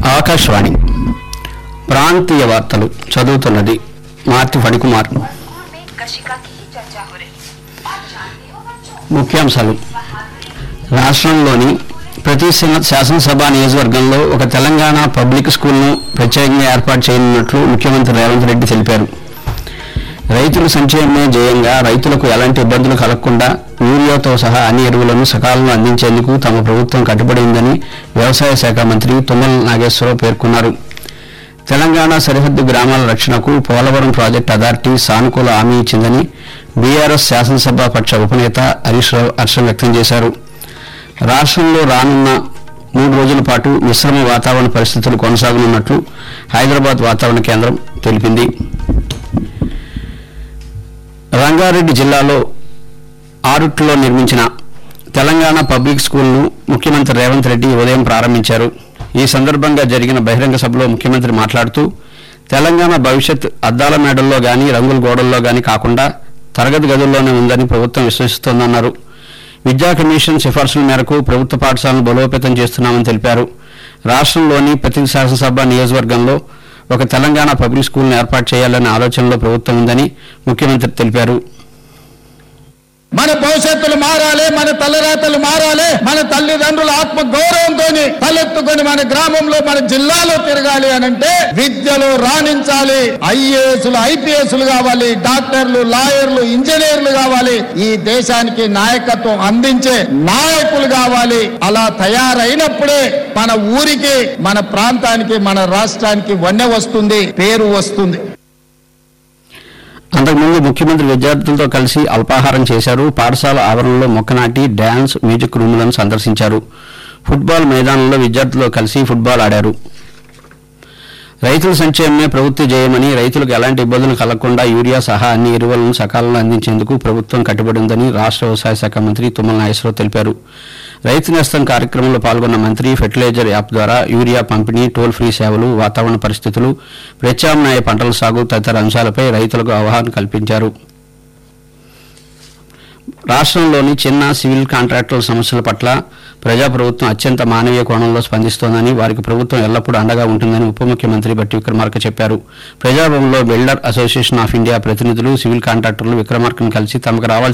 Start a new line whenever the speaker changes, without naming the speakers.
ఆకాశవాణి ప్రాంతీయ వార్తలు చదువుతున్నది మార్తి ఫణికుమార్
में कशिका की ही चर्चा हो रही आप जानते हो बच्चों
ముఖ్యాంశాలు రాష్ట్రంలోని ప్రతి సిన- శాసనసభ నియోజకవర్గంలో ఒక తెలంగాణ పబ్లిక్ స్కూల్ను ప్రత్యేకంగా ఏర్పాటు చేయనున్నట్లు ముఖ్యమంత్రి రేవంత్ రెడ్డి తెలిపారు రైతుల సంక్షేమమే ధ్యేయంగా రైతులకు ఎలాంటి ఇబ్బందులు కలగకుండా యూరియాతో సహా అన్ని ఎరువులను సకాలంలో అందించేందుకు తమ ప్రభుత్వం కట్టుబడి ఉందని వ్యవసాయ శాఖ మంత్రి తుమ్మల నాగేశ్వరరావు పేర్కొన్నారు తెలంగాణ సరిహద్దు గ్రామాల రక్షణకు పోలవరం ప్రాజెక్టు అథారిటీ సానుకూల హామీ ఇచ్చిందని బీఆర్ఎస్ శాసనసభ పక్ష ఉపనేత హరీష్ రావు హర్షం వ్యక్తం చేశారు రాష్ట్రంలో రానున్న మూడు రోజుల పాటు మిశ్రమ వాతావరణ పరిస్థితులు కొనసాగనున్నట్లు హైదరాబాద్ వాతావరణ కేంద్రం తెలిపింది రంగారెడ్డి జిల్లాలో ఆరుట్లో నిర్మించిన తెలంగాణ పబ్లిక్ స్కూల్ను ముఖ్యమంత్రి రేవంత్ రెడ్డి ఉదయం ప్రారంభించారు ఈ సందర్భంగా జరిగిన బహిరంగ సభలో ముఖ్యమంత్రి మాట్లాడుతూ తెలంగాణ భవిష్యత్ అద్దాల మేడల్లో గాని రంగుల గోడల్లో గాని కాకుండా తరగతి గదుల్లోనే ఉందని ప్రభుత్వం విశ్వసిస్తోందన్నారు విద్యా కమిషన్ సిఫార్సుల మేరకు ప్రభుత్వ పాఠశాలను బలోపేతం చేస్తున్నామని తెలిపారు రాష్ట్రంలోని ప్రతి శాసనసభ నియోజకవర్గంలో ఒక తెలంగాణ పబ్లిక్ స్కూల్ను ఏర్పాటు చేయాలనే ఆలోచనలో ప్రభుత్వం ఉందని ముఖ్యమంత్రి తెలిపారు
మన భవిష్యత్తులు మారాలి మన తలరాతలు మారాలి మన తల్లిదండ్రుల ఆత్మ గౌరవంతో తలెత్తుకొని మన గ్రామంలో మన జిల్లాలో తిరగాలి అని అంటే విద్యలో రాణించాలి ఐఏఎస్లు ఐపీఎస్లు కావాలి డాక్టర్లు లాయర్లు ఇంజనీర్లు కావాలి ఈ దేశానికి నాయకత్వం అందించే నాయకులు కావాలి అలా తయారైనప్పుడే మన ఊరికి మన ప్రాంతానికి మన రాష్ట్రానికి వన్నె వస్తుంది పేరు వస్తుంది
అంతకుముందు ముఖ్యమంత్రి విద్యార్థులతో కలిసి అల్పాహారం చేశారు పాఠశాల ఆవరణలో మొక్కనాటి డ్యాన్స్ మ్యూజిక్ రూములను సందర్శించారు ఫుట్బాల్ మైదానంలో విద్యార్థులతో కలిసి ఫుట్బాల్ ఆడారు రైతుల సంక్షేమమే ప్రభుత్వ జయమని రైతులకు ఎలాంటి ఇబ్బందులు కలగకుండా యూరియా సహా అన్ని ఎరువులను సకాలంలో అందించేందుకు ప్రభుత్వం కట్టుబడి ఉందని రాష్ట్ర వ్యవసాయ శాఖ మంత్రి తుమ్మల నాగేశ్వరరావు తెలిపారు రైతు నేస్తం కార్యక్రమంలో పాల్గొన్న మంత్రి ఫెర్టిలైజర్ యాప్ ద్వారా యూరియా పంపిణీ టోల్ ఫ్రీ సేవలు వాతావరణ పరిస్థితులు ప్రత్యామ్నాయ పంటల సాగు తదితర అంశాలపై రైతులకు అవగాహన కల్పించారు రాష్ట్రంలోని చిన్న సివిల్ కాంట్రాక్టుల సమస్యల పట్ల ప్రజాప్రభుత్వం అత్యంత మానవీయ కోణంలో స్పందిస్తోందని వారికి ప్రభుత్వం ఎల్లప్పుడూ అండగా ఉంటుందని ఉప ముఖ్యమంత్రి బట్టి విక్రమార్క చెప్పారు ప్రజాభవన్లో బిల్డర్ అసోసియేషన్ ఆఫ్ ఇండియా ప్రతినిధులు సివిల్ కాంట్రాక్టర్లు విక్రమార్కను కలిసి తమకు రావాల్సిన